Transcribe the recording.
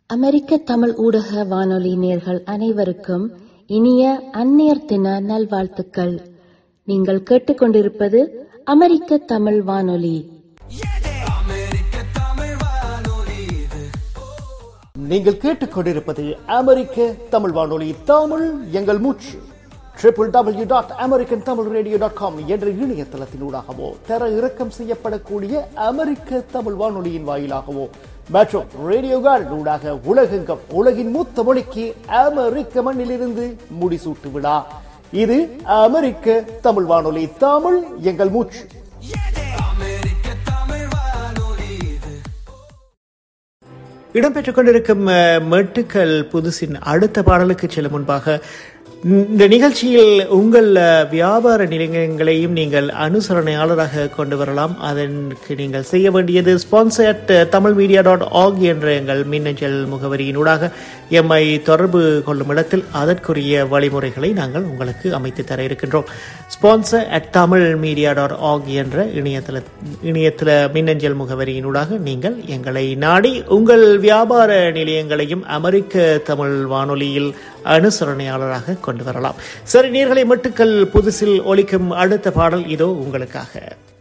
அமெரிக்க தமிழ் ஊடக வானொலி நேர்கள் அனைவருக்கும் இனிய அந்நியர் தின நல்வாழ்த்துக்கள் நீங்கள் கேட்டுக்கொண்டிருப்பது அமெரிக்க தமிழ் வானொலி நீங்கள் கேட்டுக்கொண்டிருப்பது அமெரிக்க தமிழ் வானொலி தமிழ் எங்கள் மூச்சு triple W dot American Tamil radio dot com என்ற இணையதளத்தினூடாகவோ தர இறக்கம் செய்யப்படக்கூடிய அமெரிக்க தமிழ் வானொலியின் வாயிலாகவோ மற்றும் ரேடியோ கார்டன் ஊடாக உலகெங்கும் உலகின் மூத்த மொழிக்கு அமெரிக்க மண்ணிலிருந்து முடிசூட்டு விழா இது அமெரிக்க தமிழ் வானொலி தமிழ் எங்கள் மூச்சு இடம்பெற்றுக் கொண்டிருக்கும் அஹ், மெட்டுக்கள் புதுசின் அடுத்த பாடலுக்கு செல்லும் முன்பாக இந்த நிகழ்ச்சியில் உங்கள் அஹ், வியாபார நிலையங்களையும் நீங்கள் அனுசரணையாளராக கொண்டு வரலாம் அதற்கு நீங்கள் செய்ய வேண்டியது sponsored Tamil media dot org என்ற எங்கள் மின்னஞ்சல் முகவரியினூடாக எம்மை தொடர்பு கொள்ளும் இடத்தில் அதற்குரிய வழிமுறைகளை நாங்கள் உங்களுக்கு அமைத்து தர இருக்கின்றோம் sponsor at Tamil media dot org என்ற இணையதள இணையதள மின்னஞ்சல் முகவரியினூடாக நீங்கள் எங்களை நாடி உங்கள் வியாபார நிலையங்களையும் அமெரிக்க தமிழ் வானொலியில் அனுசரணையாளராக கொண்டு வரலாம் சரி நீர்களை மட்டுக்கள் புதுசில் ஒலிக்கும் அடுத்த பாடல் இதோ உங்களுக்காக